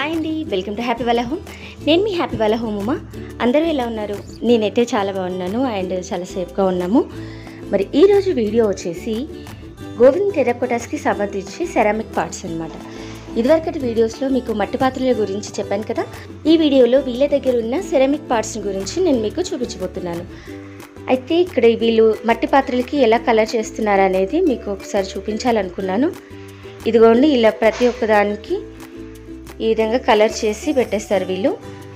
Hi అండి welcome to happy వాళ్ళ home నేను మీ హ్యాపీ వాళ్ళ హోమ్ ఉమా అందరూ ఎలా ఉన్నారు నేనైతే చాలా బాగున్నాను అండ్ చాలా సేఫ్గా ఉన్నాము మరి ఈరోజు వీడియో వచ్చేసి గోవింద్ టెరకోటాస్కి సంబంధించి సెరామిక్ పార్ట్స్ అనమాట ఇదివరకటి వీడియోస్లో మీకు మట్టి పాత్రల గురించి చెప్పాను కదా ఈ వీడియోలో వీళ్ళ దగ్గర ఉన్న సెరామిక్ పార్ట్స్ గురించి నేను మీకు చూపించబోతున్నాను అయితే ఇక్కడ వీళ్ళు మట్టి పాత్రలకి ఎలా కలర్ చేస్తున్నారు అనేది మీకు ఒకసారి చూపించాలనుకున్నాను ఇదిగోండి ఇలా ప్రతి ఒక్క దానికి ఈ విధంగా కలర్ చేసి పెట్టేస్తారు వీళ్ళు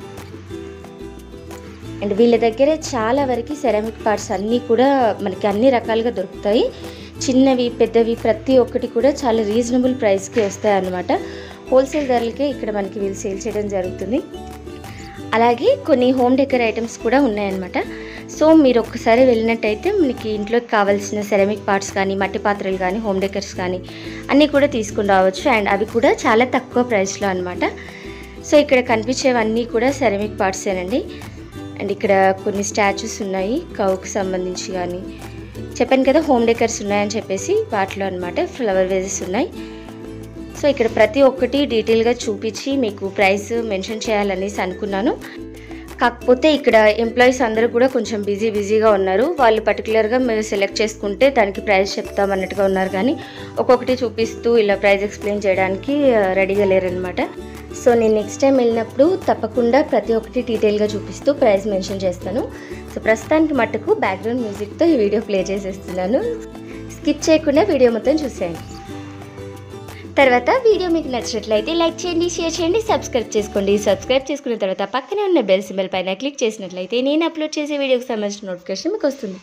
అండ్ వీళ్ళ దగ్గర చాలా వరకు సెరామిక్ పార్ట్స్ అన్నీ కూడా మనకి అన్ని రకాలుగా దొరుకుతాయి చిన్నవి పెద్దవి ప్రతి ఒక్కటి కూడా చాలా రీజనబుల్ ప్రైస్కి వస్తాయి అన్నమాట హోల్సేల్ ధరలకే ఇక్కడ మనకి వీళ్ళు సేల్ చేయడం జరుగుతుంది అలాగే కొన్ని హోమ్ డెకర్ ఐటమ్స్ కూడా ఉన్నాయన్నమాట సో మీరు ఒక్కసారి వెళ్ళినట్టయితే మనకి ఇంట్లోకి కావాల్సిన సెరామిక్ పార్ట్స్ కానీ మట్టి పాత్రలు కానీ హోమ్ డెకర్స్ కానీ అన్నీ కూడా తీసుకుని రావచ్చు అండ్ అవి కూడా చాలా తక్కువ ప్రైస్లో అనమాట సో ఇక్కడ కనిపించేవన్నీ కూడా సెరామిక్ పార్ట్సేనండి అండ్ ఇక్కడ కొన్ని స్టాచ్యూస్ ఉన్నాయి కౌకి సంబంధించి కానీ చెప్పాను కదా హోమ్ డెకర్స్ ఉన్నాయని చెప్పేసి వాటిలో అనమాట ఫ్లవర్ వేజెస్ ఉన్నాయి సో ఇక్కడ ప్రతి ఒక్కటి డీటెయిల్గా చూపించి మీకు ప్రైస్ మెన్షన్ చేయాలనేసి అనుకున్నాను కాకపోతే ఇక్కడ ఎంప్లాయీస్ అందరూ కూడా కొంచెం బిజీ బిజీగా ఉన్నారు వాళ్ళు పర్టికులర్గా మీరు సెలెక్ట్ చేసుకుంటే దానికి ప్రైస్ చెప్తాం అన్నట్టుగా ఉన్నారు కానీ ఒక్కొక్కటి చూపిస్తూ ఇలా ప్రైస్ ఎక్స్ప్లెయిన్ చేయడానికి రెడీగా లేరనమాట సో నేను నెక్స్ట్ టైం వెళ్ళినప్పుడు తప్పకుండా ప్రతి ఒక్కటి డీటెయిల్గా చూపిస్తూ ప్రైస్ మెన్షన్ చేస్తాను సో ప్రస్తుతానికి మట్టుకు బ్యాక్గ్రౌండ్ మ్యూజిక్తో ఈ వీడియో ప్లే చేసేస్తున్నాను స్కిప్ చేయకుండా వీడియో మొత్తం చూసేయండి తర్వాత వీడియో మీకు నచ్చినట్లయితే లైక్ చేయండి షేర్ చేయండి సబ్స్క్రైబ్ చేసుకోండి సబ్స్క్రైబ్ చేసుకున్న తర్వాత పక్కనే ఉన్న బెల్ సింబల్ పైన క్లిక్ చేసినట్లయితే నేను అప్లోడ్ చేసే వీడియోకి సంబంధించిన నోటిఫికేషన్ మీకు వస్తుంది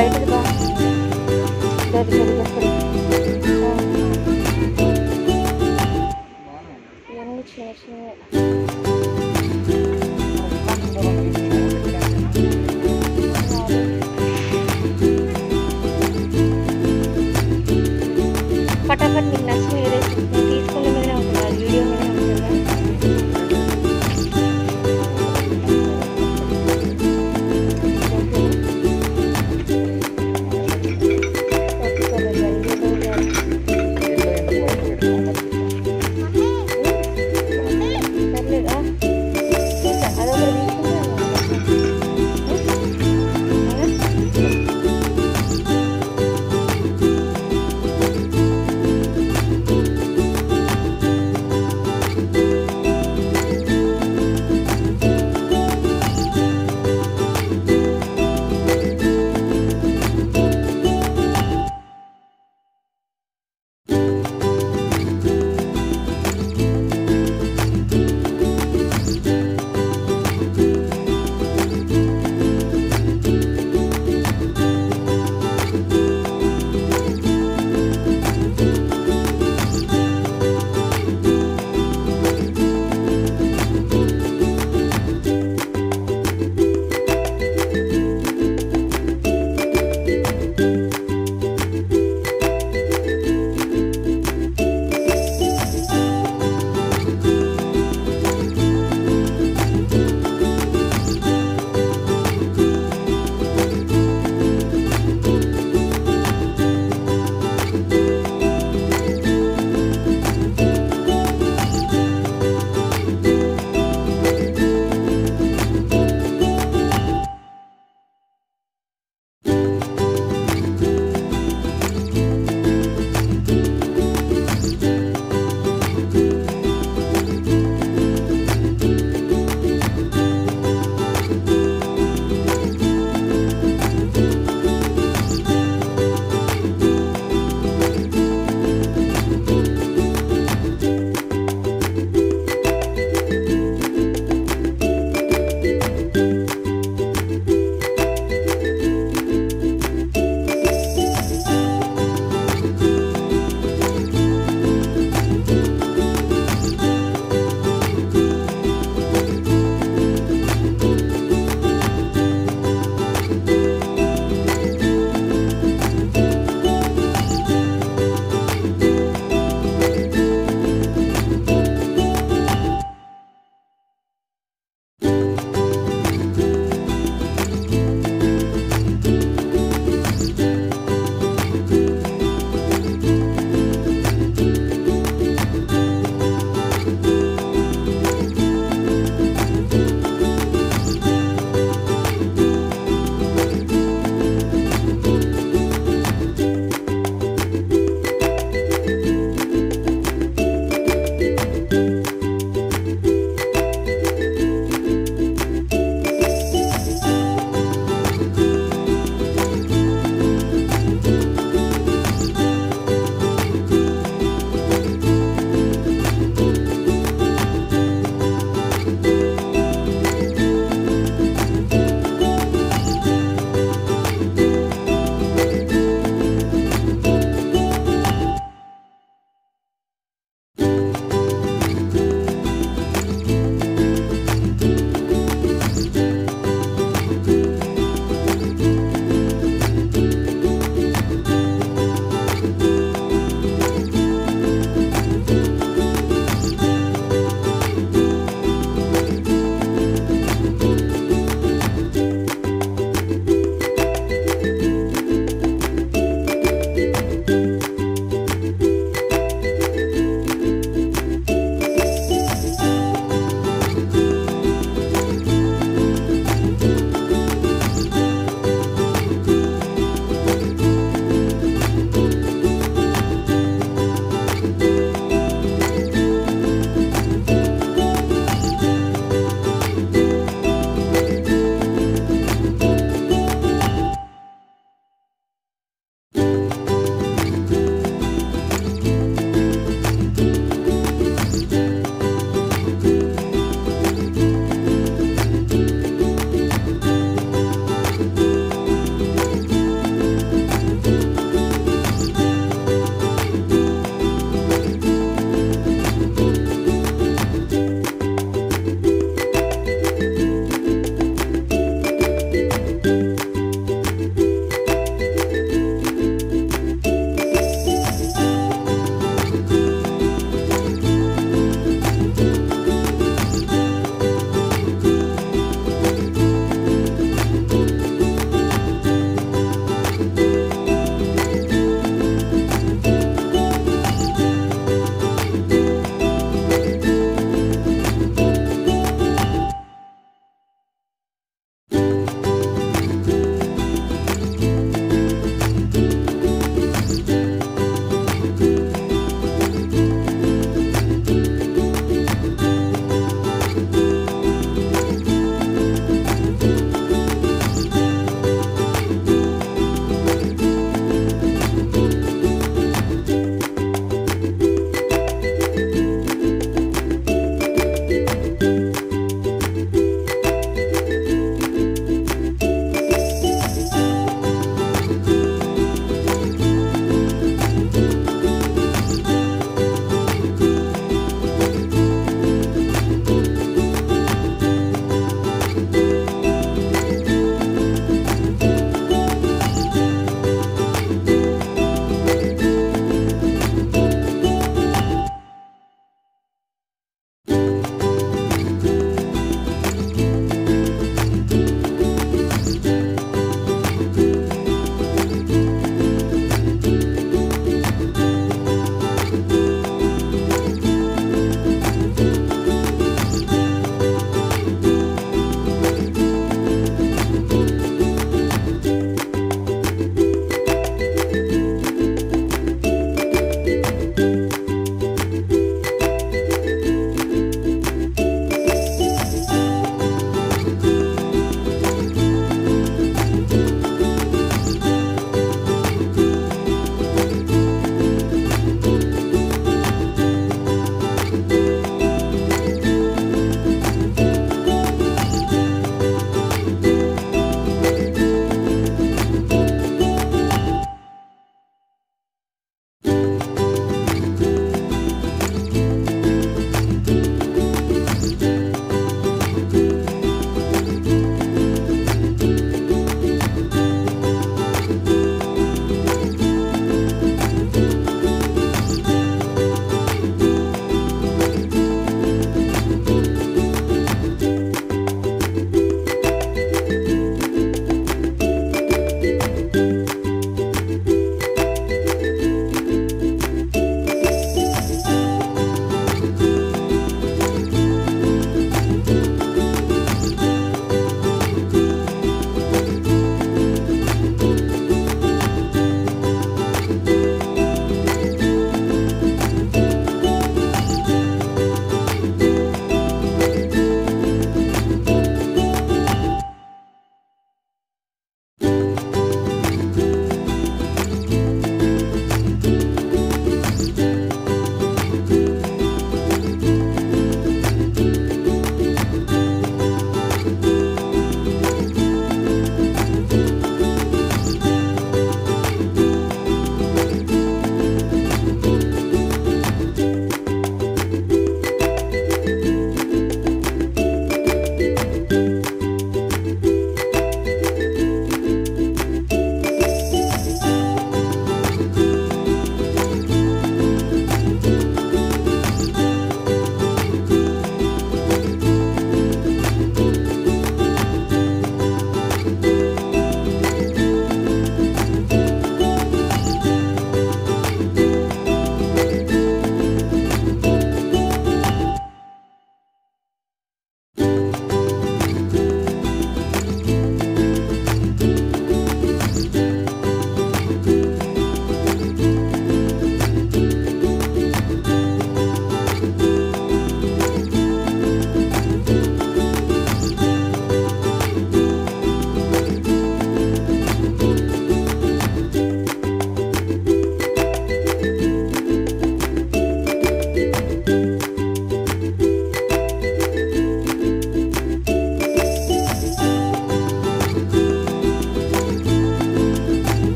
బయటది బాగుంది గది గది అక్కడ ఇవన్నీ చిన్న చిన్న ఫటాఫట్ మీకు నచ్చిన ఏదైతే నేను తీసుకున్న మీదనే ఉంటుందా వీడియో మీదనే ఉంటుందా ఓకేనా? ఓకే, చాలా రంగులు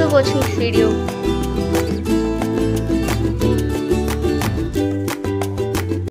వాచింగ్ దిస్ వీడియో